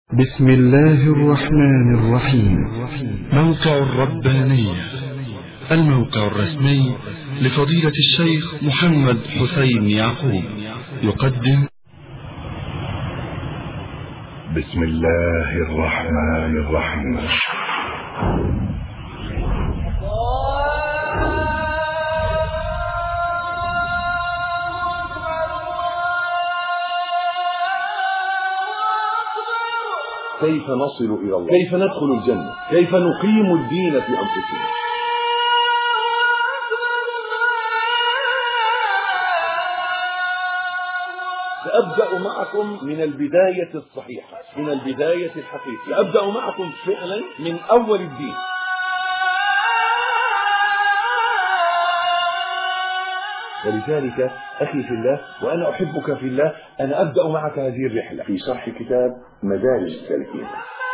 بسم الله الرحمن الرحيم موقع الربانية الموقع الرسمي لفضيلة الشيخ محمد حسين يعقوب يقدم بسم الله الرحمن الرحيم كيف نصل إلى الله كيف ندخل الجنة كيف نقيم الدين في أنفسنا سأبدأ معكم من البداية الصحيحة من البداية الحقيقية سأبدأ معكم فعلا من أول الدين ولذلك أخي في الله وأنا أحبك في الله أنا أبدأ معك هذه الرحلة في شرح كتاب مدارج السالكين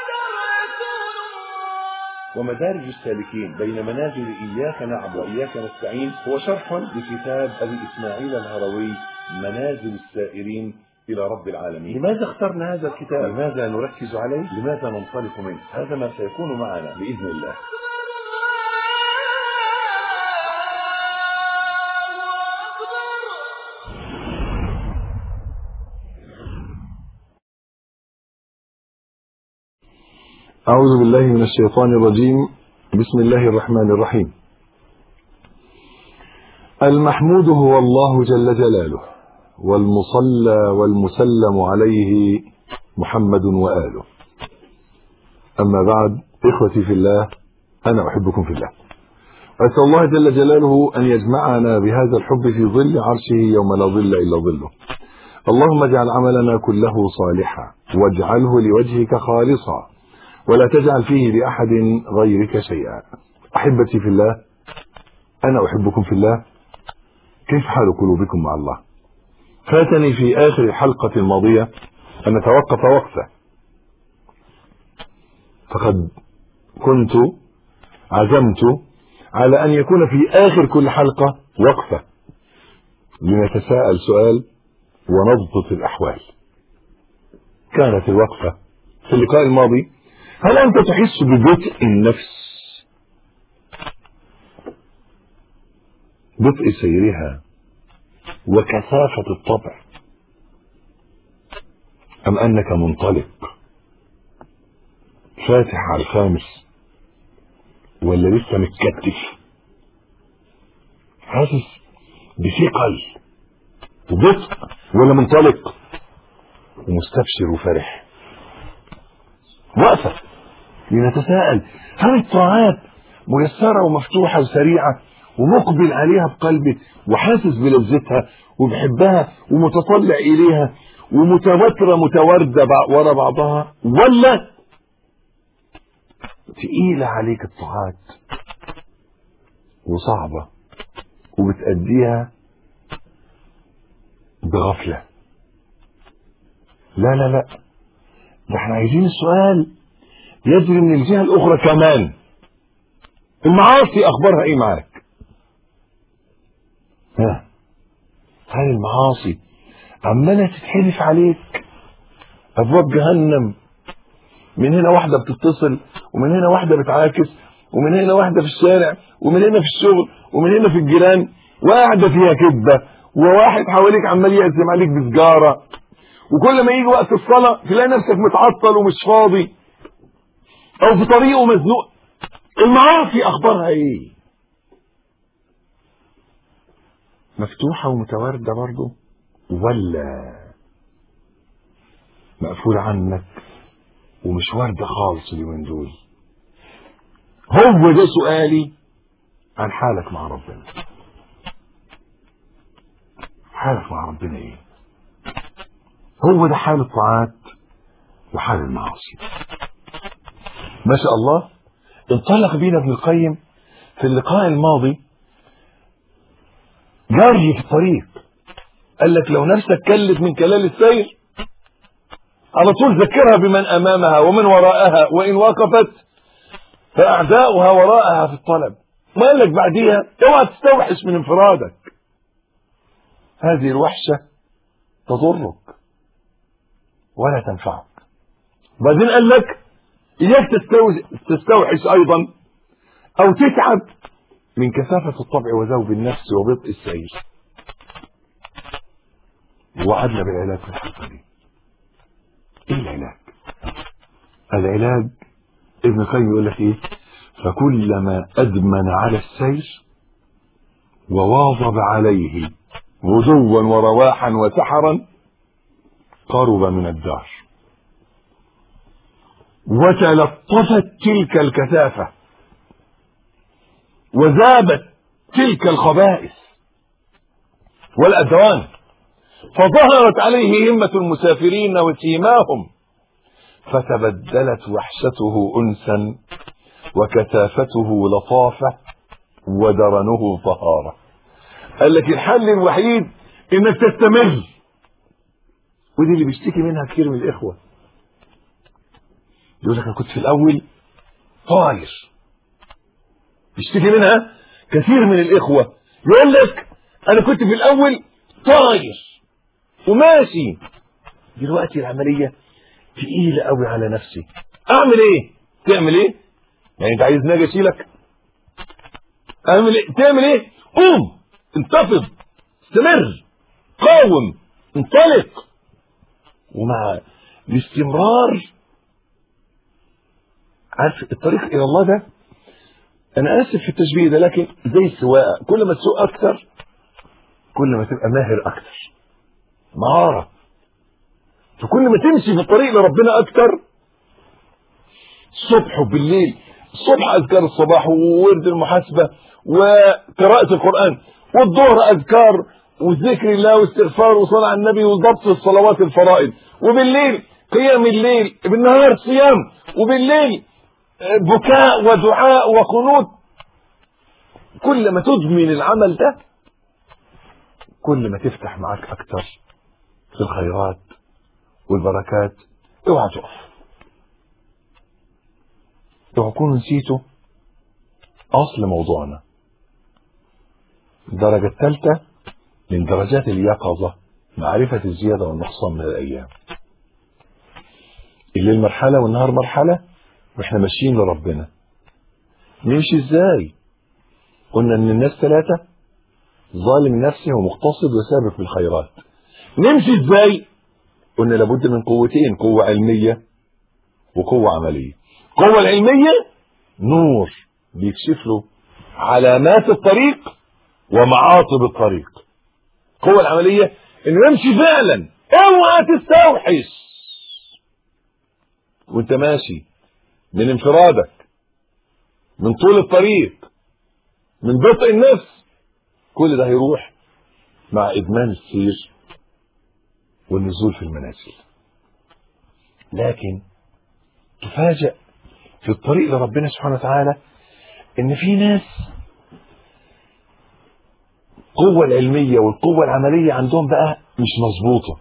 ومدارج السالكين بين منازل إياك نعبد وإياك نستعين هو شرح لكتاب أبي إسماعيل الهروي منازل السائرين إلى رب العالمين لماذا اخترنا هذا الكتاب لماذا نركز عليه لماذا ننطلق منه هذا ما سيكون معنا بإذن الله أعوذ بالله من الشيطان الرجيم بسم الله الرحمن الرحيم المحمود هو الله جل جلاله والمصلى والمسلم عليه محمد وآله أما بعد إخوتي في الله أنا أحبكم في الله أسأل الله جل جلاله أن يجمعنا بهذا الحب في ظل عرشه يوم لا ظل إلا ظله اللهم اجعل عملنا كله صالحا واجعله لوجهك خالصا ولا تجعل فيه لأحد غيرك شيئا أحبتي في الله أنا أحبكم في الله كيف حال قلوبكم مع الله فاتني في آخر الحلقة الماضية أن نتوقف وقفة فقد كنت عزمت على أن يكون في آخر كل حلقة وقفة لنتساءل سؤال ونضبط الأحوال كانت الوقفة في اللقاء الماضي هل أنت تحس ببطء النفس بطء سيرها وكثافة الطبع أم أنك منطلق فاتح على الخامس ولا لسه متكتف حاسس بثقل وبطء ولا منطلق ومستبشر وفرح وقفه لنتساءل هل الطاعات ميسرة ومفتوحة وسريعة ومقبل عليها بقلبه وحاسس بلذتها وبحبها ومتطلع إليها ومتوترة متواردة ورا بعضها ولا تقيلة عليك الطاعات وصعبة وبتأديها بغفلة لا لا لا ده احنا عايزين السؤال يجري من الجهة الأخرى كمان المعاصي أخبارها إيه معاك؟ ها هل المعاصي عمالة تتحلف عليك أبواب جهنم من هنا واحدة بتتصل ومن هنا واحدة بتعاكس ومن هنا واحدة في الشارع ومن هنا في الشغل ومن هنا في الجيران وقاعدة فيها كذبة وواحد حواليك عمال يعزم عليك بسجارة وكل ما يجي وقت الصلاة تلاقي نفسك متعطل ومش فاضي او في طريقه مزنوق المعاصي اخبارها ايه مفتوحة ومتواردة برضه ولا مقفولة عنك ومش واردة خالص اليومين دول هو ده سؤالي عن حالك مع ربنا حالك مع ربنا ايه هو ده حال الطاعات وحال المعاصي ما شاء الله انطلق بينا ابن القيم في اللقاء الماضي جري في الطريق قال لك لو نفسك كلت من كلال السير على طول ذكرها بمن امامها ومن وراءها وان وقفت فاعداؤها وراءها في الطلب ما قال لك بعديها اوعى تستوحش من انفرادك هذه الوحشه تضرك ولا تنفعك وبعدين قال لك إياك تستوج- تستوحش أيضا أو تتعب من كثافة الطبع وذوب النفس وبطء السير وعدنا بالعلاج في الحلقة دي ايه العلاج العلاج ابن القيم يقول لك ايه فكلما ادمن على السير وواظب عليه غدوا ورواحا وسحرا قرب من الدار وتلطفت تلك الكثافة وذابت تلك الخبائث والأدوان فظهرت عليه همة المسافرين وسيماهم فتبدلت وحشته أنسا وكثافته لطافة ودرنه طهارة قال لك الحل الوحيد انك تستمر ودي اللي بيشتكي منها كتير من الاخوه يقول لك انا كنت في الاول طاير بيشتكي منها كثير من الاخوه يقول لك انا كنت في الاول طاير وماشي دلوقتي العمليه تقيله قوي على نفسي اعمل ايه تعمل ايه يعني انت عايز ناجي اشيلك اعمل ايه تعمل ايه قوم انتفض استمر قاوم انطلق ومع الاستمرار عارف الطريق الى الله ده انا اسف في التشبيه ده لكن زي السواقه كل ما تسوق اكتر كل ما تبقى ماهر اكتر مهاره فكل ما تمشي في الطريق لربنا اكتر الصبح وبالليل الصبح اذكار الصباح وورد المحاسبه وقراءه القران والظهر اذكار وذكر الله واستغفار وصلاه على النبي وضبط الصلوات الفرائض وبالليل قيام الليل بالنهار صيام وبالليل بكاء ودعاء وقنوت كل ما تدمن العمل ده كل ما تفتح معاك اكتر في الخيرات والبركات اوعى تقف اوعى تكونوا نسيتوا اصل موضوعنا الدرجة الثالثة من درجات اليقظة معرفة الزيادة والنقصان من الأيام الليل مرحلة والنهار مرحلة واحنا ماشيين لربنا نمشي ازاي قلنا ان الناس ثلاثة ظالم نفسه ومقتصد وسابق بالخيرات نمشي ازاي قلنا لابد من قوتين قوة علمية وقوة عملية القوة العلمية نور بيكشف له علامات الطريق ومعاطب الطريق القوة العملية انه يمشي فعلا اوعى تستوحش وانت ماشي من انفرادك من طول الطريق من بطء النفس كل ده هيروح مع ادمان السير والنزول في المنازل لكن تفاجأ في الطريق لربنا سبحانه وتعالى ان في ناس القوة العلمية والقوة العملية عندهم بقى مش مظبوطة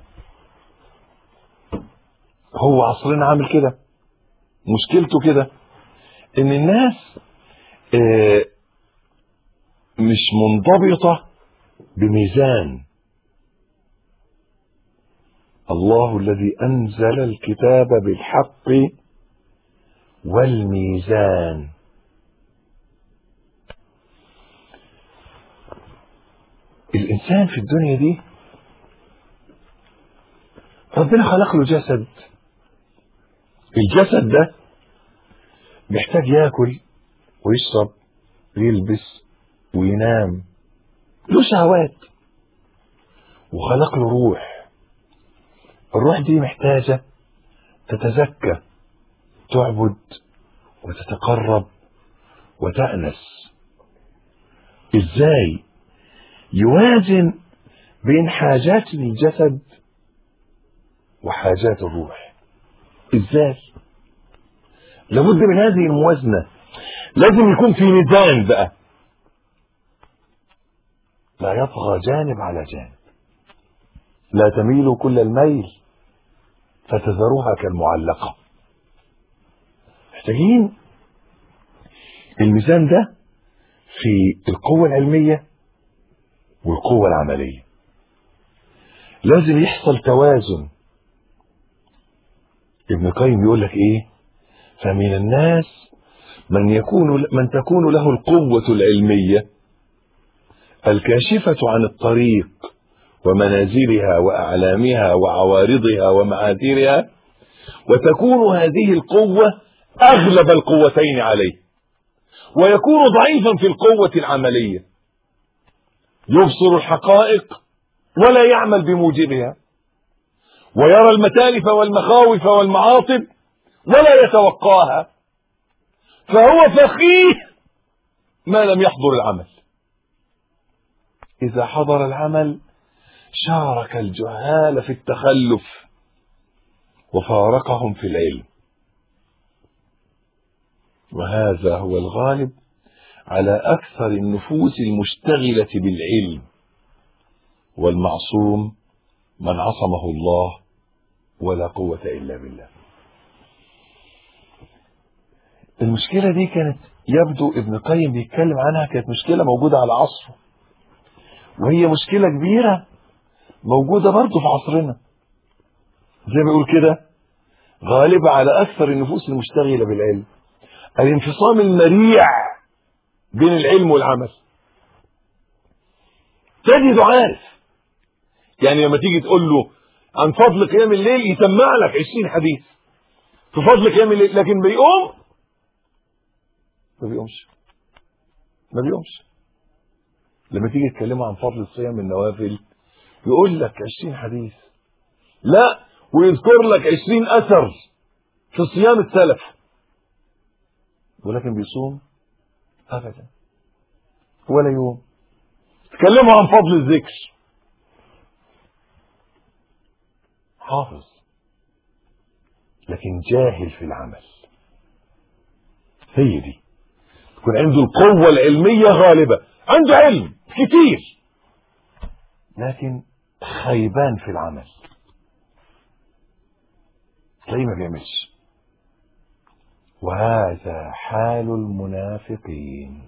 هو عصرنا عامل كده مشكلته كده ان الناس آه، مش منضبطة بميزان الله الذي أنزل الكتاب بالحق والميزان الإنسان في الدنيا دي ربنا خلق له جسد الجسد ده محتاج ياكل ويشرب ويلبس وينام له شهوات وخلق له روح الروح دي محتاجة تتزكى تعبد وتتقرب وتأنس ازاي يوازن بين حاجات الجسد وحاجات الروح ازاي لابد من هذه الموازنة لازم يكون في ميزان بقى لا يطغى جانب على جانب لا تميل كل الميل فتذروها كالمعلقة محتاجين الميزان ده في القوة العلمية والقوة العملية لازم يحصل توازن ابن القيم يقول لك ايه فمن الناس من يكون من تكون له القوة العلمية الكاشفة عن الطريق ومنازلها وأعلامها وعوارضها ومعاذيرها وتكون هذه القوة أغلب القوتين عليه ويكون ضعيفا في القوة العملية يبصر الحقائق ولا يعمل بموجبها ويرى المتالف والمخاوف والمعاصب ولا يتوقاها فهو فقيه ما لم يحضر العمل إذا حضر العمل شارك الجهال في التخلف وفارقهم في العلم وهذا هو الغالب على أكثر النفوس المشتغلة بالعلم والمعصوم من عصمه الله ولا قوة إلا بالله المشكلة دي كانت يبدو ابن القيم بيتكلم عنها كانت مشكلة موجودة على عصره وهي مشكلة كبيرة موجودة برضه في عصرنا زي ما بيقول كده غالبة على أكثر النفوس المشتغلة بالعلم الانفصام المريع بين العلم والعمل تجد عارف يعني لما تيجي تقول له عن فضل قيام الليل يسمع لك 20 حديث في فضل قيام الليل لكن بيقوم ما بيقومش ما بيقومش لما تيجي تكلمه عن فضل صيام النوافل يقول لك 20 حديث لا ويذكر لك 20 اثر في صيام السلف ولكن بيصوم ابدا ولا يوم تكلموا عن فضل الذكر حافظ لكن جاهل في العمل هي دي يكون عنده القوة العلمية غالبة عنده علم كتير لكن خيبان في العمل تلاقيه ما بيعملش وهذا حال المنافقين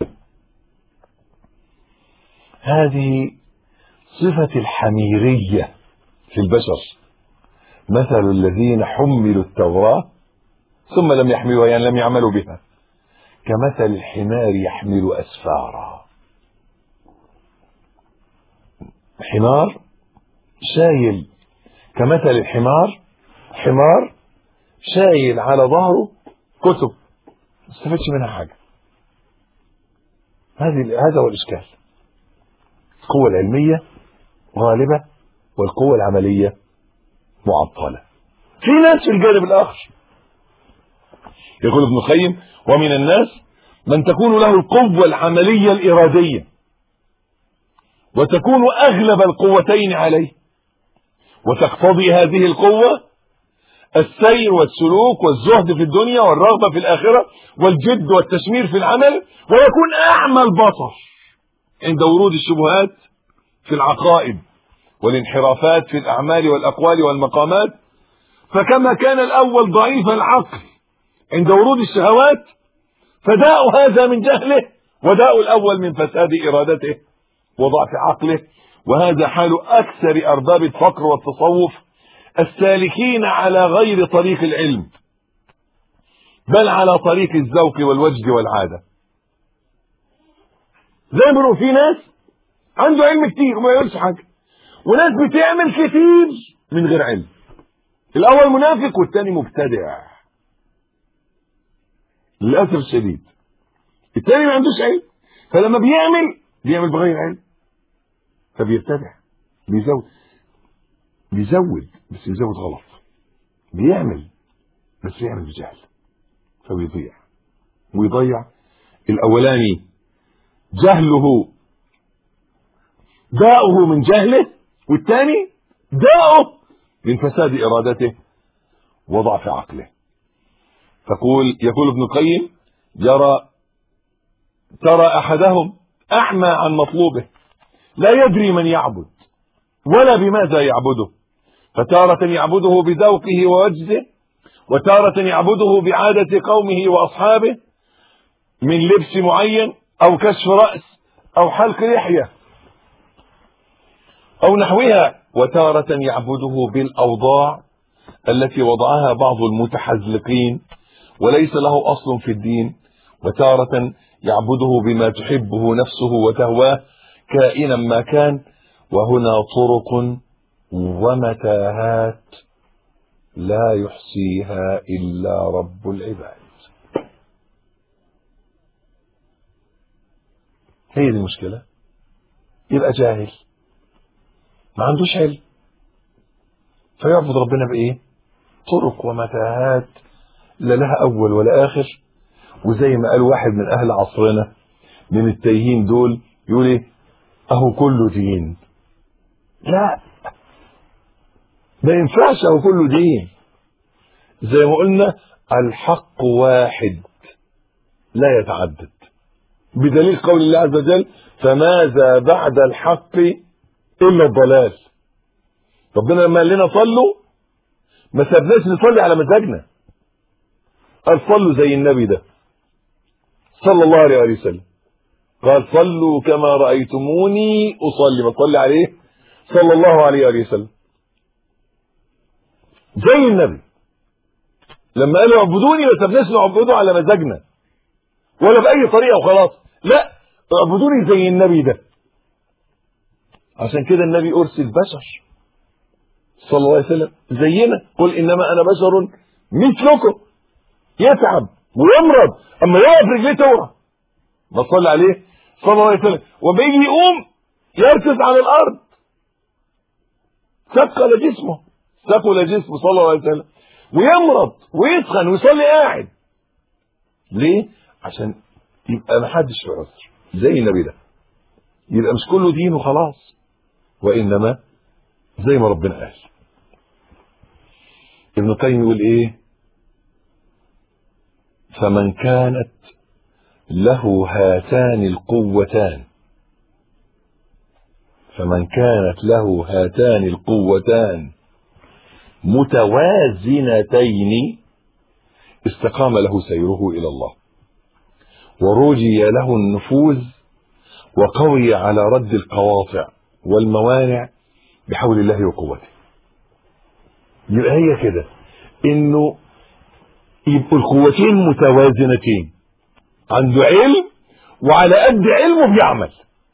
هذه صفة الحميرية في البشر مثل الذين حملوا التوراة ثم لم يحملوها يعني لم يعملوا بها كمثل الحمار يحمل أسفارا حمار شايل كمثل الحمار حمار شايل على ظهره كتب ما استفدش منها حاجة هذه هذا هو الإشكال القوة العلمية غالبة والقوة العملية معطلة في ناس في الجانب الآخر يقول ابن القيم ومن الناس من تكون له القوة العملية الإرادية وتكون أغلب القوتين عليه وتقتضي هذه القوة السير والسلوك والزهد في الدنيا والرغبة في الآخرة والجد والتشمير في العمل ويكون أعمى البصر عند ورود الشبهات في العقائد والانحرافات في الأعمال والأقوال والمقامات فكما كان الأول ضعيف العقل عند ورود الشهوات فداء هذا من جهله وداء الأول من فساد إرادته وضعف عقله وهذا حال أكثر أرباب الفقر والتصوف السالكين على غير طريق العلم بل على طريق الذوق والوجد والعادة زي ما في ناس عنده علم كتير وما يقولش حاجة وناس بتعمل كتير من غير علم الأول منافق والتاني مبتدع للأسف الشديد التاني ما عندوش علم فلما بيعمل بيعمل بغير علم فبيبتدع بيزود بيزود بس بيزود غلط بيعمل بس بيعمل بجهل فبيضيع ويضيع الأولاني جهله داؤه من جهله والثاني داؤه من فساد إرادته وضعف عقله تقول يقول ابن القيم يرى ترى أحدهم أعمى عن مطلوبه لا يدري من يعبد ولا بماذا يعبده فتارة يعبده بذوقه ووجده وتارة يعبده بعادة قومه وأصحابه من لبس معين أو كشف رأس أو حلق لحية أو نحوها وتارة يعبده بالأوضاع التي وضعها بعض المتحزلقين وليس له أصل في الدين وتارة يعبده بما تحبه نفسه وتهواه كائنا ما كان وهنا طرق ومتاهات لا يحصيها إلا رب العباد هي دي المشكلة يبقى جاهل ما عندوش علم فيعبد ربنا بإيه طرق ومتاهات لا لها أول ولا آخر وزي ما قال واحد من أهل عصرنا من التايهين دول يقول إيه أهو كله دين لا ما ينفعش أهو كله دين زي ما قلنا الحق واحد لا يتعدد بدليل قول الله عز وجل فماذا بعد الحق إلا الضلال ربنا لما قال لنا صلوا ما سابناش نصلي على مزاجنا قال صلوا زي النبي ده صلى الله عليه وآله وسلم قال صلوا كما رأيتموني أصلي ما تصلي عليه صلى الله عليه وآله وسلم زي النبي لما قالوا اعبدوني ما سابناش نعبده على مزاجنا ولا بأي طريقة وخلاص لا اعبدوني زي النبي ده عشان كده النبي أرسل بشر صلى الله عليه وسلم زينا قل إنما أنا بشر مثلكم يتعب ويمرض أما يقف رجليه تورى ما صلى عليه صلى الله عليه وسلم وبيجي يقوم يركز على الأرض ثقل جسمه ثقل جسمه صلى الله عليه وسلم ويمرض ويسخن ويصلي قاعد ليه؟ عشان يبقى ما حدش في عذر زي النبي ده يبقى مش كله دين وخلاص وانما زي ما ربنا قال ابن القيم يقول ايه فمن كانت له هاتان القوتان فمن كانت له هاتان القوتان متوازنتين استقام له سيره الى الله ورجي له النفوذ وقوي على رد القواطع والموانع بحول الله وقوته يبقى هي كده انه يبقوا القوتين متوازنتين عنده علم وعلى قد علمه بيعمل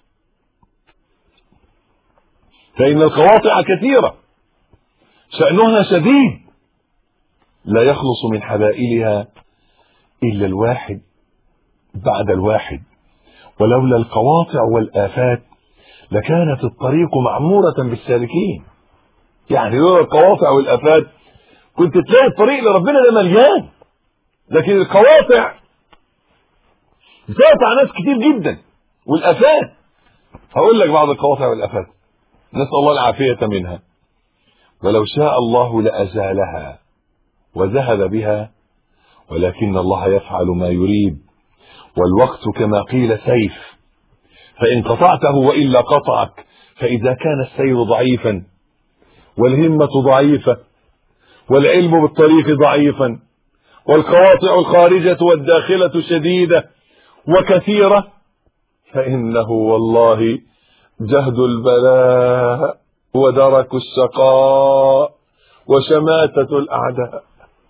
فإن القواطع كثيرة شأنها شديد لا يخلص من حبائلها إلا الواحد بعد الواحد ولولا القواطع والآفات لكانت الطريق معمورة بالسالكين يعني لولا القواطع والآفات كنت تلاقي الطريق لربنا ده مليان لكن القواطع زادت على ناس كتير جدا والآفات هقول لك بعض القواطع والآفات نسأل الله العافية منها ولو شاء الله لأزالها وذهب بها ولكن الله يفعل ما يريد والوقت كما قيل سيف فإن قطعته وإلا قطعك فإذا كان السير ضعيفا والهمة ضعيفة والعلم بالطريق ضعيفا والقواطع الخارجة والداخلة شديدة وكثيرة فإنه والله جهد البلاء ودرك الشقاء وشماتة الأعداء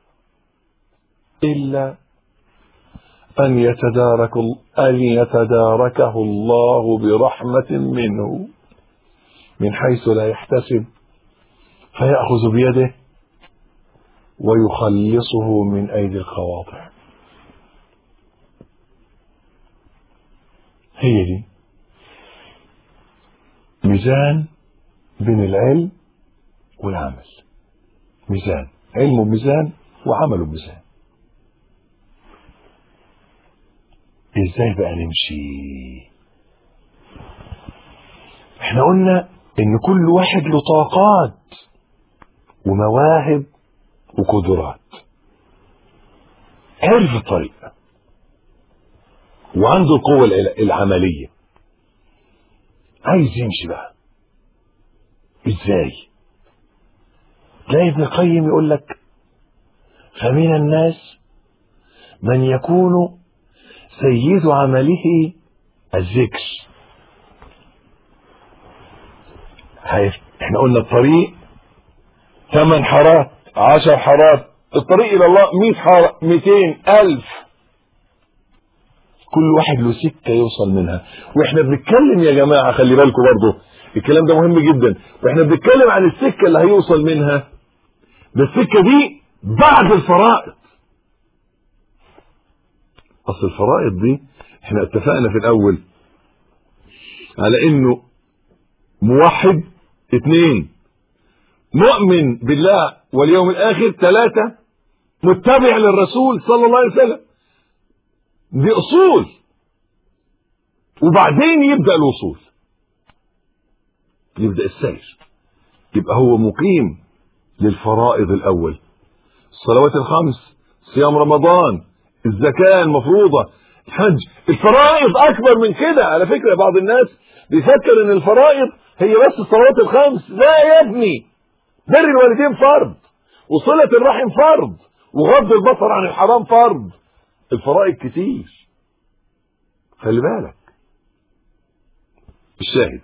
إلا أن يتدارك أن يتداركه الله برحمة منه من حيث لا يحتسب فيأخذ بيده ويخلصه من أيدي القواطع هي دي ميزان بين العلم والعمل ميزان علمه بميزان وعمله بميزان ازاي بقى نمشي احنا قلنا ان كل واحد له طاقات ومواهب وقدرات عرف الطريق وعنده القوة العملية عايز يمشي بقى ازاي تلاقي ابن القيم يقول لك فمن الناس من يكون سيد عمله الذكر احنا قلنا الطريق ثمان حارات عشر حارات الطريق الى الله 100 حاره 200 الف كل واحد له سكه يوصل منها واحنا بنتكلم يا جماعه خلي بالكم برضه الكلام ده مهم جدا واحنا بنتكلم عن السكه اللي هيوصل منها ده السكه دي بعد الفرائض اصل الفرائض دي احنا اتفقنا في الاول على انه موحد اثنين مؤمن بالله واليوم الاخر ثلاثة متبع للرسول صلى الله عليه وسلم دي اصول وبعدين يبدأ الوصول يبدأ السير يبقى هو مقيم للفرائض الاول الصلوات الخمس صيام رمضان الزكاة المفروضة الحج الفرائض اكبر من كده على فكرة بعض الناس بيفكر ان الفرائض هي بس الصلوات الخمس لا يا ابني بر الوالدين فرض وصلة الرحم فرض وغض البصر عن الحرام فرض الفرائض كتير خلي بالك الشاهد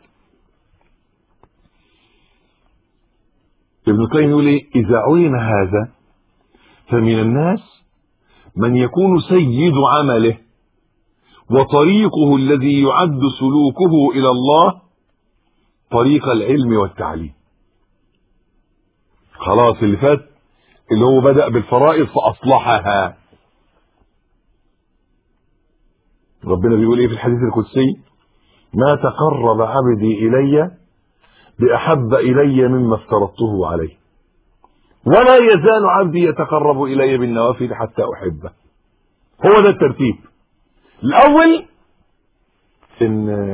ابن القيم يقول ايه اذا علم هذا فمن الناس من يكون سيد عمله وطريقه الذي يعد سلوكه الى الله طريق العلم والتعليم خلاص اللي فات اللي هو بدأ بالفرائض فأصلحها ربنا بيقول ايه في الحديث القدسي ما تقرب عبدي إلي بأحب إلي مما افترضته عليه ولا يزال عبدي يتقرب إلي بالنوافل حتى أحبه هو ده الترتيب الأول إن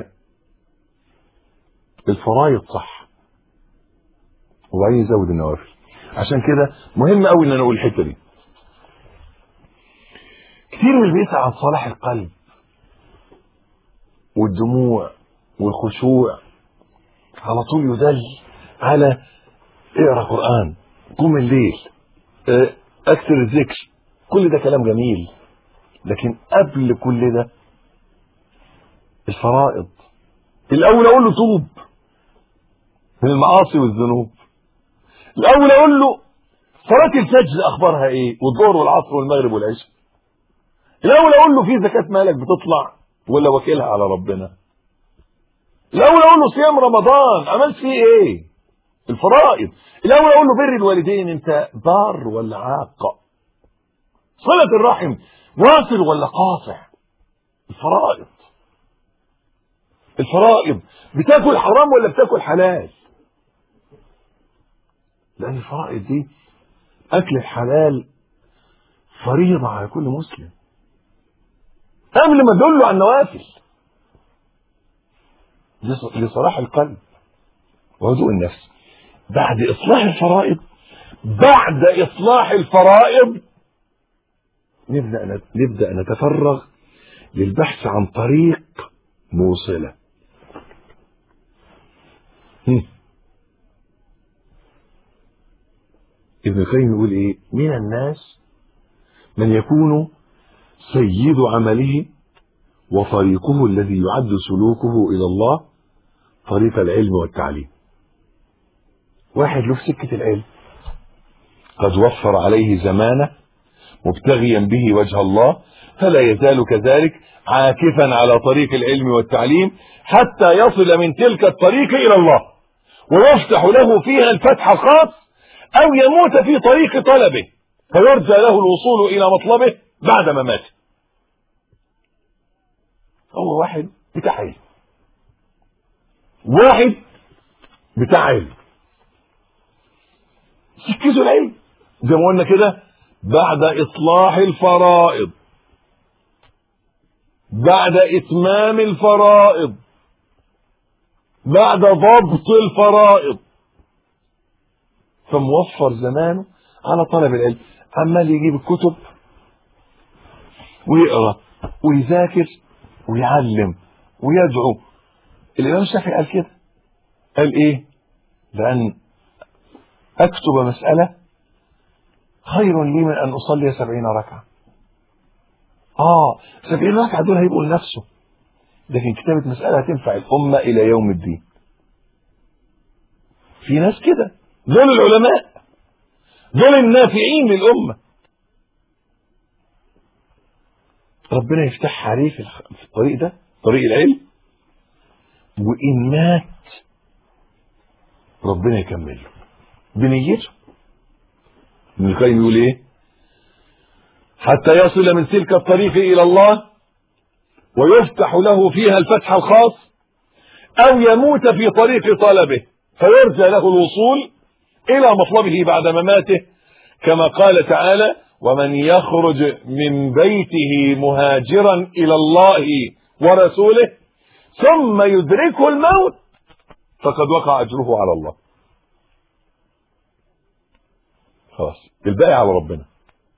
الفرائض صح وبعدين يزود النوافل عشان كده مهم قوي ان انا اقول الحته دي كتير من اللي بيسعى عن صلاح القلب والدموع والخشوع على طول يدل على اقرا قران قوم الليل اه، اكثر الذكر كل ده كلام جميل لكن قبل كل ده الفرائض الاول اقول له توب من المعاصي والذنوب الاول اقول له صلاه الفجر اخبارها ايه والظهر والعصر والمغرب والعشاء الاول اقول له في زكاه مالك بتطلع ولا وكيلها على ربنا الاول اقول له صيام رمضان عملت فيه ايه الفرائض الاول اقول له بر الوالدين انت بار ولا عاق صله الرحم واصل ولا قاطع الفرائض الفرائض بتاكل حرام ولا بتاكل حلال لأن الفرائض دي أكل الحلال فريضة على كل مسلم قبل ما تدله على النوافل لص- لصلاح القلب وهدوء النفس بعد إصلاح الفرائض بعد إصلاح الفرائض نبدأ نت- نبدأ نتفرغ للبحث عن طريق موصلة هم. ابن القيم يقول ايه من الناس من يكون سيد عمله وطريقه الذي يعد سلوكه الى الله طريق العلم والتعليم واحد له في سكة العلم قد وفر عليه زمانه مبتغيا به وجه الله فلا يزال كذلك عاكفا على طريق العلم والتعليم حتى يصل من تلك الطريق الى الله ويفتح له فيها الفتح الخاص او يموت في طريق طلبه فيرجى له الوصول الى مطلبه بعد مماته هو واحد بتاع علم واحد بتاع علم سكته العلم زي ما قلنا كده بعد اصلاح الفرائض بعد اتمام الفرائض بعد ضبط الفرائض فموفر زمانه على طلب العلم عمال يجيب الكتب ويقرا ويذاكر ويعلم ويدعو الامام الشافعي قال كده قال ايه لان اكتب مساله خير لي من ان اصلي سبعين ركعه اه سبعين ركعه دول هيبقوا لنفسه لكن كتابه مساله هتنفع الامه الى يوم الدين في ناس كده دول العلماء دول النافعين للأمة ربنا يفتح عليه في الخ- في الطريق ده طريق العلم وإن مات ربنا يكمله بنيته ابن القيم يقول ايه حتى يصل من تلك الطريق الى الله ويفتح له فيها الفتح الخاص او يموت في طريق طلبه فيرجى له الوصول الى مطلبه بعد مماته كما قال تعالى ومن يخرج من بيته مهاجرا الى الله ورسوله ثم يدركه الموت فقد وقع اجره على الله خلاص الباقي على ربنا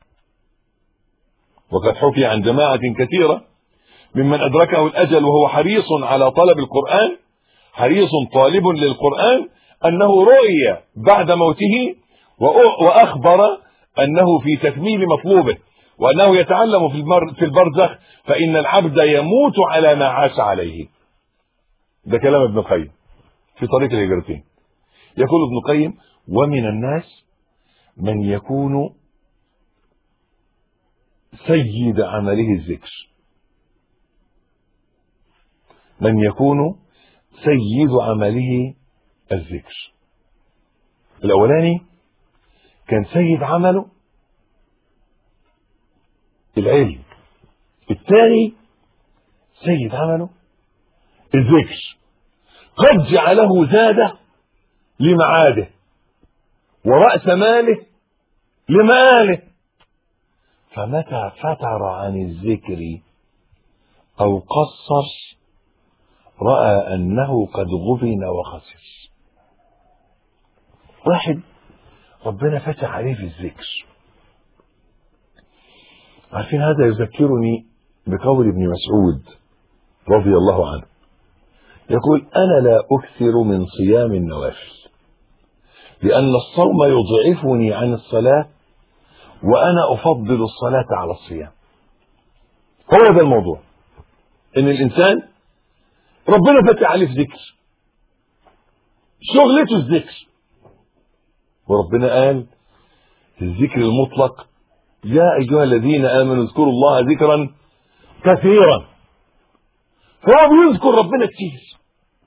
وقد حكي عن جماعة كثيرة ممن أدركه الأجل وهو حريص على طلب القرآن حريص طالب للقرآن أنه رؤي بعد موته وأ- وأخبر أنه في تكميل مطلوبه وأنه يتعلم في المر- في البرزخ فإن العبد يموت على ما عاش عليه ده كلام ابن القيم في طريق الهجرتين يقول ابن القيم ومن الناس من يكون سيد عمله الذكر من يكون سيد عمله الذكر الاولاني كان سيد عمله العلم الثاني سيد عمله الذكر قد جعله زاده لمعاده ورأس ماله لماله فمتى فتر عن الذكر أو قصر رأى أنه قد غبن وخسر واحد ربنا فتح عليه في الذكر عارفين هذا يذكرني بقول ابن مسعود رضي الله عنه يقول أنا لا أكثر من صيام النوافل لأن الصوم يضعفني عن الصلاة وأنا أفضل الصلاة على الصيام هو ده الموضوع إن الإنسان ربنا فتح عليه في ذكر شغلته الذكر وربنا قال في الذكر المطلق يا أيها الذين آمنوا اذكروا الله ذكرا كثيرا فهو بيذكر ربنا كتير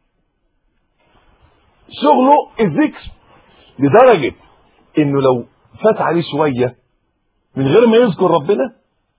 شغله الذكر لدرجة انه لو فات عليه شوية من غير ما يذكر ربنا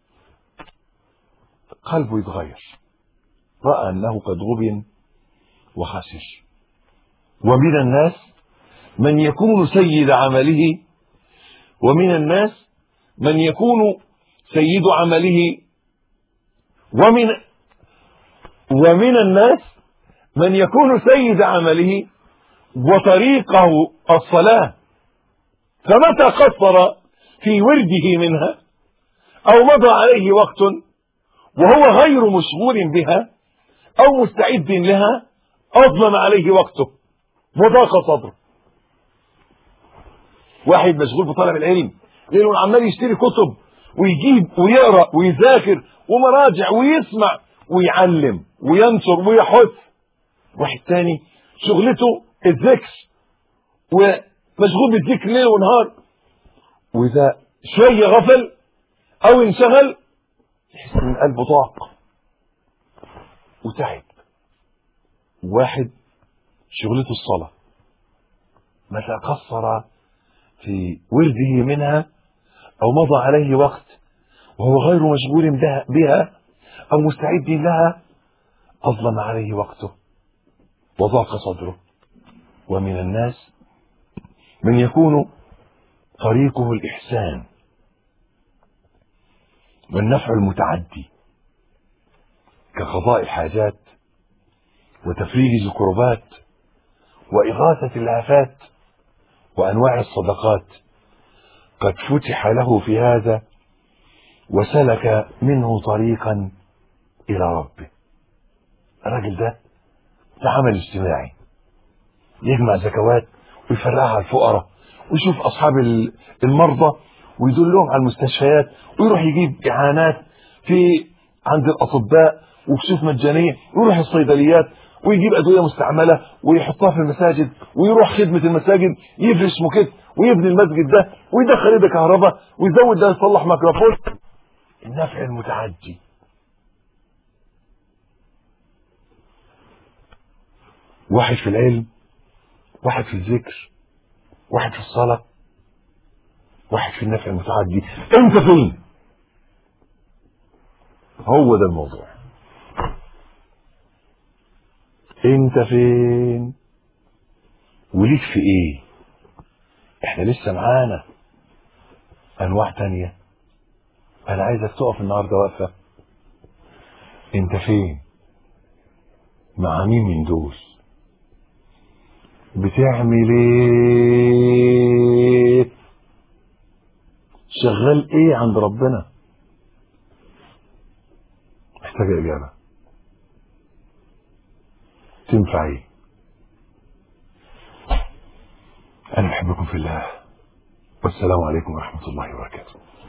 قلبه يتغير رأى انه قد غبن وخسر ومن الناس من يكون سيد عمله ومن الناس من يكون سيد عمله ومن ومن الناس من يكون سيد عمله وطريقه الصلاة فمتى قصر في ورده منها أو مضى عليه وقت وهو غير مشغول بها أو مستعد لها أظلم عليه وقته وضاق صدره واحد مشغول بطلب العلم لأنه عمال يشتري كتب ويجيب ويقرأ ويذاكر ومراجع ويسمع ويعلم وينشر ويحث واحد تاني شغلته الذكر ومشغول بالذكر ليل ونهار واذا شويه غفل او انشغل يحس ان قلبه ضاق وتعب واحد شغلته الصلاه متى قصر في ورده منها او مضى عليه وقت وهو غير مشغول بها, بها او مستعد لها اظلم عليه وقته وضاق صدره ومن الناس من يكون طريقه الإحسان والنفع المتعدي كقضاء الحاجات وتفريج الكربات وإغاثة الآفات وأنواع الصدقات قد فتح له في هذا وسلك منه طريقا إلى ربه الراجل ده ده عمل اجتماعي يجمع زكوات ويفرقها على الفقراء ويشوف اصحاب المرضى ويدلهم على المستشفيات ويروح يجيب اعانات في عند الاطباء وكشوف مجانيه ويروح الصيدليات ويجيب ادويه مستعمله ويحطها في المساجد ويروح خدمه المساجد يفرش موكيت ويبني المسجد ده ويدخل ايده كهرباء ويزود ده يصلح ميكروفون النفع المتعدي واحد في العلم واحد في الذكر واحد في الصلاة واحد في النفع المتعدي انت فين هو ده الموضوع انت فين وليك في ايه احنا لسه معانا انواع تانية انا عايزك تقف النهارده واقفه انت فين مع مين من دول بتعمل ايه شغال ايه عند ربنا محتاج اجابه تنفع ايه انا بحبكم في الله والسلام عليكم ورحمه الله وبركاته